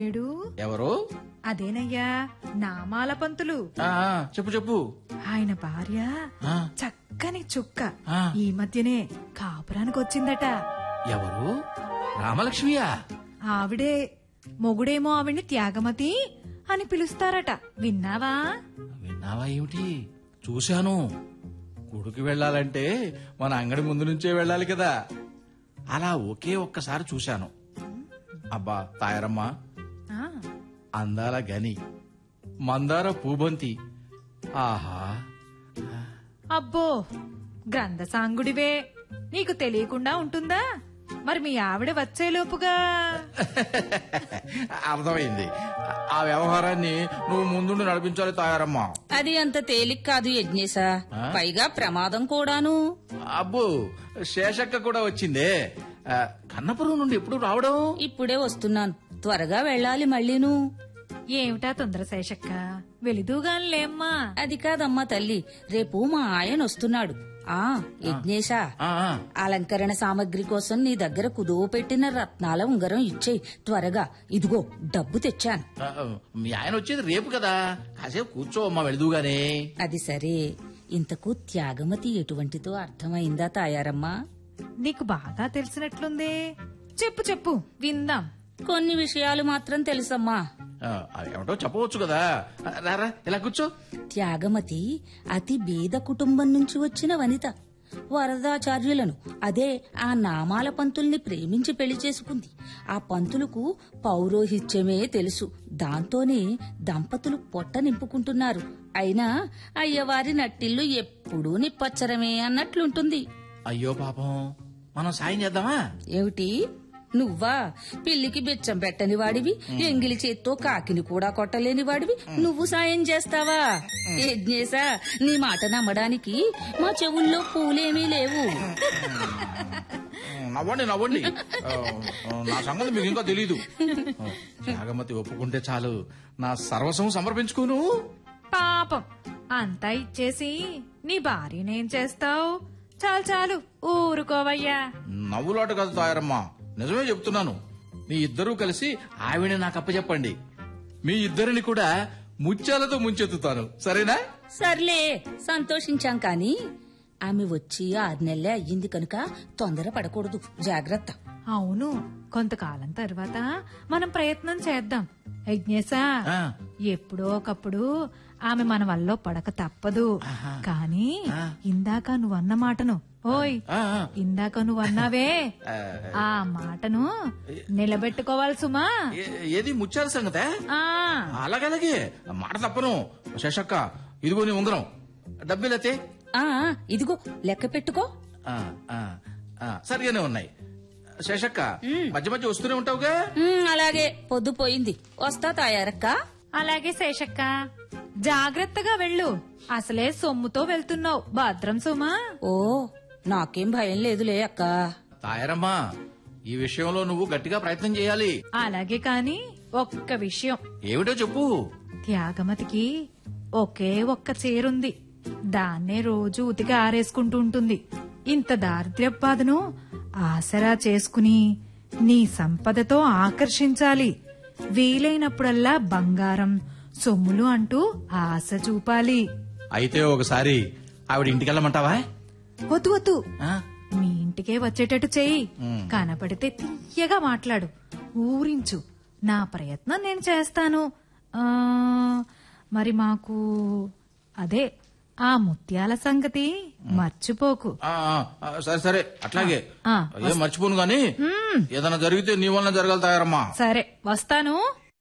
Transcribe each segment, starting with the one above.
ఏడు ఎవరు అదేనయ్యా నామాల పంతులు ఆ, ఆ, చెప్పు చెప్పు ఆయన భార్య ఆ, చక్కని చుక్క ఆ. ఈ మధ్యనే కాపురానికి వచ్చిందట ఎవరు రామలక్ష్మియా ఆవిడే మొగుడేమో ఆవిడ్ని త్యాగమతి అని పిలుస్తారట విన్నావా విన్నావా ఏమిటి చూశాను గుడికి వెళ్ళాలంటే మన అంగడి ముందు నుంచే వెళ్ళాలి కదా అలా ఒకే ఒక్కసారి చూశాను అబ్బా తాయరమ్మ ఆ, అందాల గని మందార పూబంతి ఆహా అబ్బో గ్రంథ సాంగుడివే నీకు తెలియకుండా ఉంటుందా మరి మీ ఆవిడ వచ్చేలోపుగా అర్థమైంది ఆ వ్యవహారాన్ని నువ్వు ముందుండి నడిపించాలి తాయారమ్మ అది అంత తేలిక కాదు యజ్ఞేశా పైగా ప్రమాదం కూడాను అబ్బో శేషక్క కూడా వచ్చిందే ఆ, కన్నపురం నుండి ఎప్పుడు రావడం ఇప్పుడే వస్తున్నాను త్వరగా వెళ్ళాలి మళ్ళీను ఏమిటా తొందర శేషక్క వెలిదూగానిలేమ్మా అది కాదమ్మా తల్లి రేపు మా ఆయన వస్తున్నాడు ఆ యజ్ఞేశా ఆ, ఆ, అలంకరణ సామగ్రి కోసం నీ దగ్గర కుదువ పెట్టిన రత్నాల ఉంగరం ఇచ్చేయి త్వరగా ఇదిగో డబ్బు తెచ్చాను ఆ, మీ ఆయన వచ్చేది రేపు కదా కాసేపు కూర్చో అమ్మా వెళదుగానే అది సరే ఇంతకు త్యాగమతి ఎటువంటిదో అర్థమైందా తాయారమ్మా నీకు బాగా తెలిసినట్లుందే చెప్పు చెప్పు విందాం కొన్ని విషయాలు మాత్రం తెలుసమ్మా ఆ, అవేమిటో చెప్పవచ్చు కదా ఆ, రారా ఇలా కూర్చో త్యాగమతి అతి బీద కుటుంబం నుంచి వచ్చిన వనిత వరదాచార్యులను అదే ఆ నామాల పంతుల్ని ప్రేమించి పెళ్లి చేసుకుంది ఆ పంతులకు పౌరోహిత్యమే తెలుసు దాంతోనే దంపతులు పొట్ట నింపుకుంటున్నారు అయినా అయ్యవారి నట్టిల్లు ఎప్పుడూ నిప్పచ్చరమే అన్నట్లుంటుంది అయ్యో పాపం మనం సాయం చేద్దామా ఏమిటి నువ్వా పిల్లికి బిచ్చం పెట్టని వాడివి ఎంగిలి చేత్తో కాకిని కూడా కొట్టలేని వాడివి నువ్వు సాయం చేస్తావా యజ్ఞేశా నీ మాట నమ్మడానికి మా చెవుల్లో పూలేమీ లేవు నవ్వండి నవ్వండి ఆ, ఆ, నా సంగతి మీకు ఇంకా తెలీదు ఆ, త్యాగమతి ఒప్పుకుంటే చాలు నా సర్వస్వం సమర్పించుకోను పాపం అంతా ఇచ్చేసి నీ భార్యనేం చేస్తావు చాలు చాలు ఊరుకోవయ్యా నవ్వులాట కదా తాయారమ్మా నిజమే చెప్తున్నాను మీ ఇద్దరూ కలిసి ఆవిడ నాకు అప్పచెప్పండి మీ ఇద్దరిని కూడా ముత్యాలతో ముంచెత్తుతాను సరేనా సర్లే సంతోషించాం కాని ఆమె వచ్చి ఆరు నెలలే అయ్యింది కనుక తొందర పడకూడదు జాగ్రత్త అవును కొంతకాలం తర్వాత మనం ప్రయత్నం చేద్దాం యజ్ఞేశా ఆ, ఎప్పుడో ఒకప్పుడు ఆమె మన వల్ల పడక తప్పదు కానీ ఇందాక నువ్వన్న మాటను ఓయ్ ఆ, ఆ, ఇందాక నువ్వన్నావే ఆ, ఆ మాటను నిలబెట్టుకోవాలి సుమా ఏ- ఏది ముత్యాల సంగతే ఆ అలాగలాగే మాట తప్పను శశక్క ఇదిగో నీ ఉంగరం డబ్బులతే ఆ ఇదిగో లెక్క పెట్టుకో సరిగానే ఉన్నాయి శశక్క మధ్య మధ్య వస్తూనే ఉంటావుగా ఉమ్, అలాగే పొద్దుపోయింది వస్తా తాయారక్క అలాగే శేషక్క జాగ్రత్తగా వెళ్ళు అసలే సొమ్ముతో వెళ్తున్నావు భద్రం సుమా ఓ నాకేం భయం లేదులే అక్క తాయరమ్మా ఈ విషయంలో నువ్వు గట్టిగా ప్రయత్నం చేయాలి అలాగే కాని ఒక్క విషయం ఏమిటో చెప్పు త్యాగమతికి ఒకే ఒక్క చీరుంది దాన్నే రోజు ఉతికి ఆరేసుకుంటూ ఉంటుంది ఇంత దారిద్ర్య బాధను ఆసరా చేసుకుని నీ సంపదతో ఆకర్షించాలి వీలైనప్పుడల్లా బంగారం సొమ్ములు అంటూ ఆశ చూపాలి అయితే ఒకసారి ఆవిడ ఇంటికి వెళ్ళమంటావా వద్దు వద్దు ఆ? మీ ఇంటికే వచ్చేటట్టు చెయ్యి కనపడితే తీయగా మాట్లాడు ఊరించు నా ప్రయత్నం నేను చేస్తాను ఆ, మరి మాకు అదే ఆ ముత్యాల సంగతి మర్చిపోకు ఆ, ఆ, ఆ, సరే సరే అట్లాగే ఆ, ఏం మర్చిపోను గాని ఏదైనా జరిగితే నీ వలన జరగాలి తాయారమ్మా సరే వస్తాను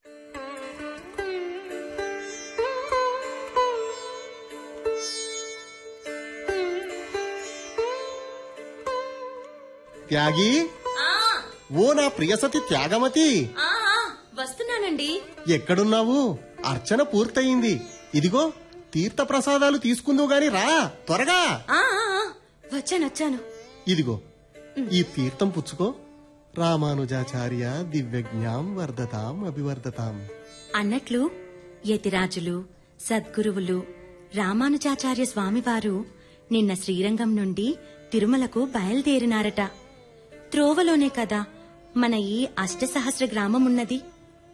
త్యాగి ఓ నా ప్రియసతి త్యాగమతి వస్తున్నానండి ఎక్కడున్నావు అర్చన పూర్తయింది ఇదిగో తీర్థ ప్రసాదాలు తీసుకుందువు గాని రా త్వరగా వచ్చాను వచ్చాను ఇదిగో ఈ తీర్థం పుచ్చుకో రామానుజాచార్య దివ్యజ్ఞాం వర్ధతాం అభివర్ధతాం అన్నట్లు యతిరాజులు సద్గురువులు రామానుజాచార్య స్వామివారు నిన్న శ్రీరంగం నుండి తిరుమలకు బయలుదేరినారట త్రోవలోనే కదా మన ఈ అష్టసహస్ర గ్రామం ఉన్నది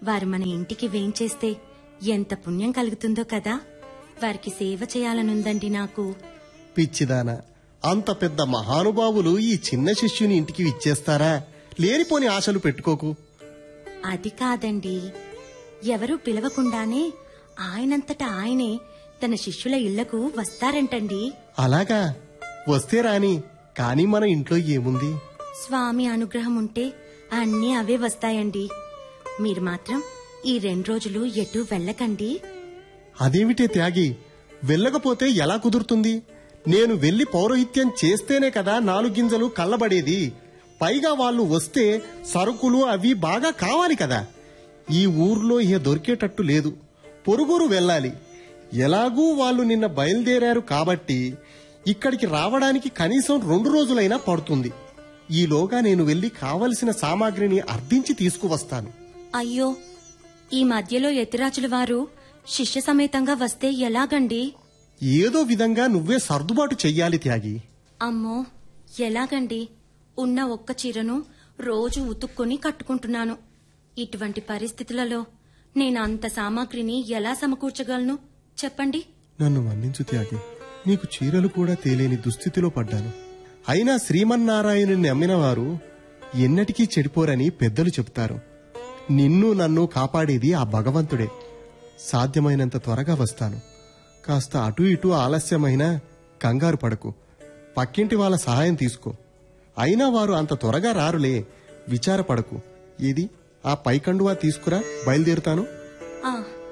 వారు మన ఇంటికి వేంచేస్తే ఎంత పుణ్యం కలుగుతుందో కదా వారికి సేవ చేయాలనుందండి నాకు పిచ్చిదాన అంత పెద్ద మహానుభావులు ఈ చిన్న శిష్యుని ఇంటికి ఇచ్చేస్తారా లేనిపోని ఆశలు పెట్టుకోకు అది కాదండి ఎవరూ పిలవకుండానే ఆయనంతట ఆయనే తన శిష్యుల ఇళ్లకు వస్తారంటండి అలాగా వస్తే రాని కానీ మన ఇంట్లో ఏముంది స్వామి అనుగ్రహం ఉంటే అన్నీ అవే వస్తాయండి మీరు మాత్రం ఈ రెండు రోజులు ఎటూ వెళ్ళకండి అదేమిటే త్యాగి వెళ్ళకపోతే ఎలా కుదురుతుంది నేను వెళ్లి పౌరోహిత్యం చేస్తేనే కదా నాలుగు గింజలు కళ్ళబడేది పైగా వాళ్ళు వస్తే సరుకులు అవి బాగా కావాలి కదా ఈ ఊర్లో ఇహ దొరికేటట్టు లేదు పొరుగురు వెళ్ళాలి ఎలాగూ వాళ్ళు నిన్న బయలుదేరారు కాబట్టి ఇక్కడికి రావడానికి కనీసం రెండు రోజులైనా పడుతుంది ఈలోగా నేను వెళ్లి కావలసిన సామాగ్రిని అర్థించి తీసుకువస్తాను అయ్యో ఈ మధ్యలో యతిరాజుల వారు శిష్య సమేతంగా వస్తే ఎలాగండి ఏదో విధంగా నువ్వే సర్దుబాటు చెయ్యాలి త్యాగి అమ్మో ఎలాగండి ఉన్న ఒక్క చీరను రోజు ఉతుక్కొని కట్టుకుంటున్నాను ఇటువంటి పరిస్థితులలో నేను అంత సామాగ్రిని ఎలా సమకూర్చగలను చెప్పండి నన్ను మన్నించు త్యాగి నీకు చీరలు కూడా తేలేని దుస్థితిలో పడ్డాను అయినా శ్రీమన్నారాయణుని నమ్మిన వారు ఎన్నటికీ చెడిపోరని పెద్దలు చెప్తారు నిన్ను నన్ను కాపాడేది ఆ భగవంతుడే సాధ్యమైనంత త్వరగా వస్తాను కాస్త అటు ఇటు ఆలస్యమైనా కంగారు పడకు పక్కింటి వాళ్ళ సహాయం తీసుకో అయినా వారు అంత త్వరగా రారులే విచారపడకు ఇది ఆ పైకండువా తీసుకురా బయలుదేరుతాను ఆ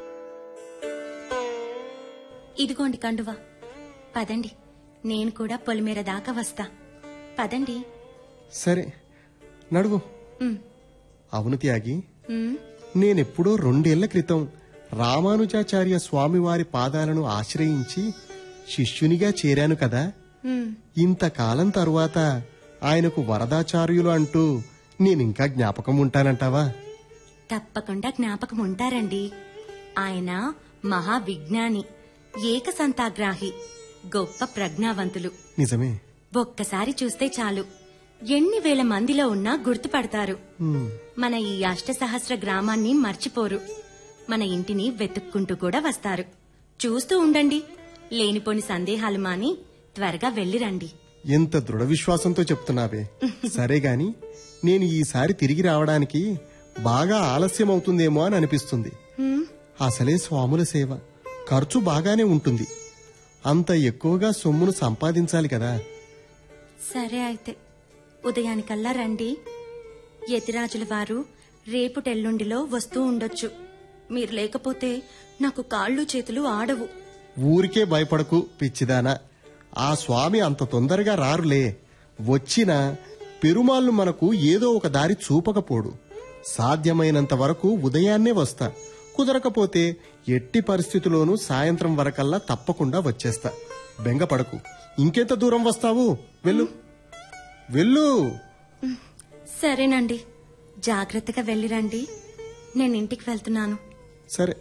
ఇదిగోండి కండువా పదండి నేను కూడా పొలిమేర దాకా వస్తా పదండి సరే నడువు ఉమ్, అవును త్యాగి ఉమ్, నేనెప్పుడో రెండేళ్ల క్రితం రామానుజాచార్య స్వామివారి పాదాలను ఆశ్రయించి శిష్యునిగా చేరాను కదా ఉమ్. ఇంతకాలం తరువాత ఆయనకు వరదాచార్యులు అంటూ నేనింకా జ్ఞాపకం ఉంటానంటావా తప్పకుండా జ్ఞాపకం ఉంటారండి ఆయన మహావిజ్ఞాని ఏకసంతాగ్రాహి గొప్ప ప్రజ్ఞావంతులు నిజమే ఒక్కసారి చూస్తే చాలు ఎన్ని వేల మందిలో ఉన్నా గుర్తుపడతారు హ్మ్. మన ఈ అష్టసహస్ర గ్రామాన్ని మర్చిపోరు మన ఇంటిని వెతుక్కుంటూ కూడా వస్తారు చూస్తూ ఉండండి లేనిపోని సందేహాలు మాని త్వరగా వెళ్ళిరండి ఎంత దృఢ విశ్వాసంతో చెప్తున్నావే సరే గాని నేను ఈసారి తిరిగి రావడానికి బాగా ఆలస్యం అవుతుందేమో అని అనిపిస్తుంది హ్మ్, అసలే స్వాముల సేవ ఖర్చు బాగానే ఉంటుంది అంత ఎక్కువగా సొమ్మును సంపాదించాలి కదా సరే అయితే ఉదయానికల్లా రండి యతిరాజుల వారు రేపుటెల్లుండిలో వస్తూ ఉండొచ్చు మీరు లేకపోతే నాకు కాళ్ళు చేతులు ఆడవు ఊరికే భయపడకు పిచ్చిదానా ఆ స్వామి అంత తొందరగా రారులే వచ్చినా పెరుమాళ్ళు మనకు ఏదో ఒక దారి చూపకపోడు సాధ్యమైనంత వరకు ఉదయాన్నే వస్తా కుదరకపోతే ఎట్టి పరిస్థితిలోనూ సాయంత్రం వరకల్లా తప్పకుండా వచ్చేస్తా బెంగపడకు ఇంకెంత దూరం వస్తావు వెళ్ళు వెళ్ళు సరేనండి జాగ్రత్తగా వెళ్ళిరండి నేను ఇంటికి వెళ్తున్నాను సరే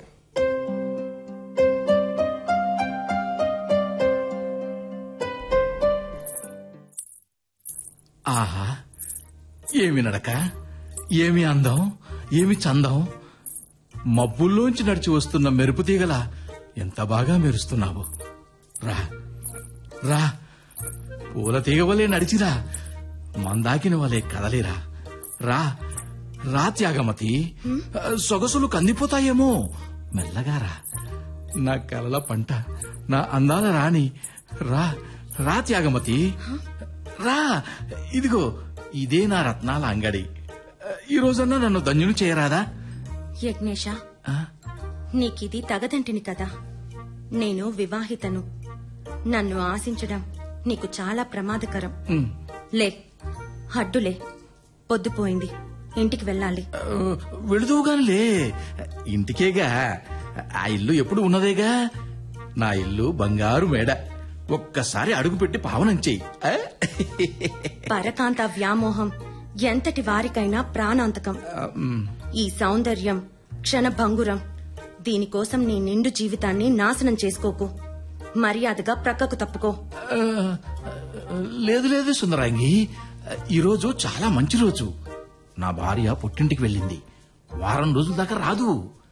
ఆహా ఏమి నడక ఏమి అందం ఏమి చందం మబ్బుల్లోంచి నడిచి వస్తున్న మెరుపు తీగల ఎంత బాగా మెరుస్తున్నావు రా రా పూల తీగ వలె నడిచిరా మందాకిన వలె కదలిరా రా రా త్యాగమతి సొగసులు కందిపోతాయేమో మెల్లగా రా నా కలల పంట నా అందాల రాణి రా రా త్యాగమతి రా ఇదిగో ఇదే నా రత్నాల అంగడి ఈ రోజన్నా నన్ను ధన్యుని చేయరాదా యజ్ఞేష ఆ? నీకిది తగదంటిని కదా నేను వివాహితను నన్ను ఆశించడం నీకు చాలా ప్రమాదకరం ఉమ్. లే హడ్డులే పొద్దుపోయింది ఇంటికి వెళ్ళాలి ఆ, వెళుదువుగానిలే ఇంటికేగా ఆ ఇల్లు ఎప్పుడు ఉన్నదేగా నా ఇల్లు బంగారు మేడ ఒక్కసారి అడుగుపెట్టి పావనం చెయ్యి ఆ? పరకాంత వ్యామోహం ఎంతటి వారికైనా ప్రాణాంతకం ఆ, ఉమ్. ఈ సౌందర్యం క్షణభంగురం దీనికోసం నీ నిండు జీవితాన్ని నాశనం చేసుకోకు మర్యాదగా ప్రక్కకు తప్పుకో ఆ, లేదు లేదు సుందరాంగి ఈరోజు చాలా మంచి రోజు నా భార్య పుట్టింటికి వెళ్ళింది వారం రోజుల దాకా రాదు